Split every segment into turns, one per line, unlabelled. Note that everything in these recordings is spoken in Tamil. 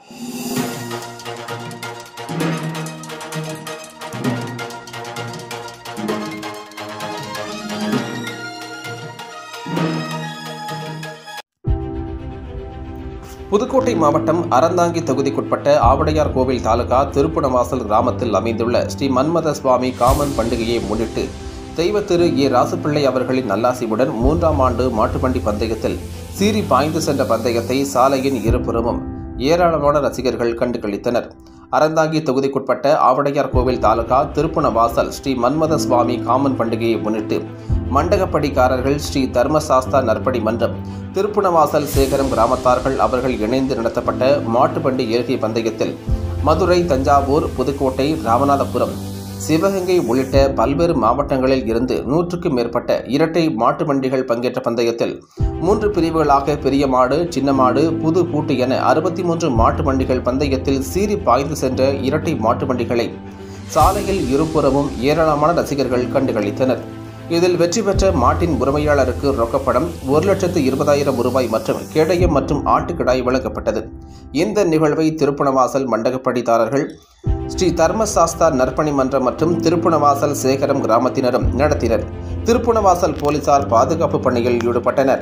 புதுக்கோட்டை மாவட்டம் அறந்தாங்கி தொகுதிக்குட்பட்ட ஆவடையார் கோவில் தாலுகா திருப்புணவாசல் கிராமத்தில் அமைந்துள்ள ஸ்ரீ மன்மத சுவாமி காமன் பண்டிகையை முன்னிட்டு தெய்வ திரு ஏ ராசுப்பிள்ளை அவர்களின் நல்லாசிவுடன் மூன்றாம் ஆண்டு மாட்டுப்பண்டி பந்தயத்தில் சீறி பாய்ந்து சென்ற பந்தயத்தை சாலையின் இருபுறமும் ஏராளமான ரசிகர்கள் கண்டு களித்தனர் அறந்தாங்கி தொகுதிக்குட்பட்ட ஆவடையார் கோவில் தாலுகா திருப்புணவாசல் ஸ்ரீ மன்மத சுவாமி காமன் பண்டிகையை முன்னிட்டு மண்டகப்படிக்காரர்கள் ஸ்ரீ தர்மசாஸ்தா நற்படி மன்றம் திருப்புணவாசல் சேகரம் கிராமத்தார்கள் அவர்கள் இணைந்து நடத்தப்பட்ட மாட்டுப்பண்டி ஏழ்கை பந்தயத்தில் மதுரை தஞ்சாவூர் புதுக்கோட்டை ராமநாதபுரம் சிவகங்கை உள்ளிட்ட பல்வேறு மாவட்டங்களில் இருந்து நூற்றுக்கும் மேற்பட்ட இரட்டை மாட்டு வண்டிகள் பங்கேற்ற பந்தயத்தில் மூன்று பிரிவுகளாக பெரிய மாடு சின்ன மாடு புது பூட்டு என அறுபத்தி மூன்று மாட்டு வண்டிகள் பந்தயத்தில் சீறி பாய்ந்து சென்ற இரட்டை மாட்டு வண்டிகளை சாலையில் இருபுறமும் ஏராளமான ரசிகர்கள் கண்டுகளித்தனர் இதில் வெற்றி பெற்ற மாட்டின் உரிமையாளருக்கு ரொக்கப்படம் ஒரு லட்சத்து இருபதாயிரம் ரூபாய் மற்றும் கேடயம் மற்றும் ஆட்டுக்கிடாய் வழங்கப்பட்டது இந்த நிகழ்வை திருப்புணவாசல் மண்டகப்படிதாரர்கள் ஸ்ரீ தர்மசாஸ்தா நற்பணி மன்றம் மற்றும் திருப்புணவாசல் சேகரம் கிராமத்தினரும் நடத்தினர் திருப்புணவாசல் போலீசார் பாதுகாப்பு பணியில் ஈடுபட்டனர்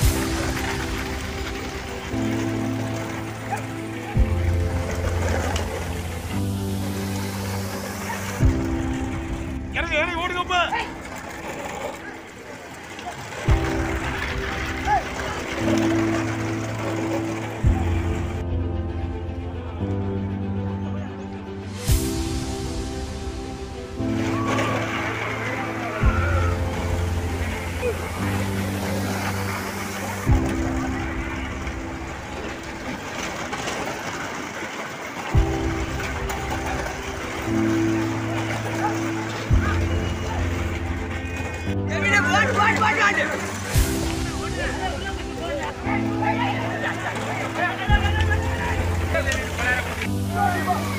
இறங்கி இறங்கி ஓடுங்கப்ப
Come on.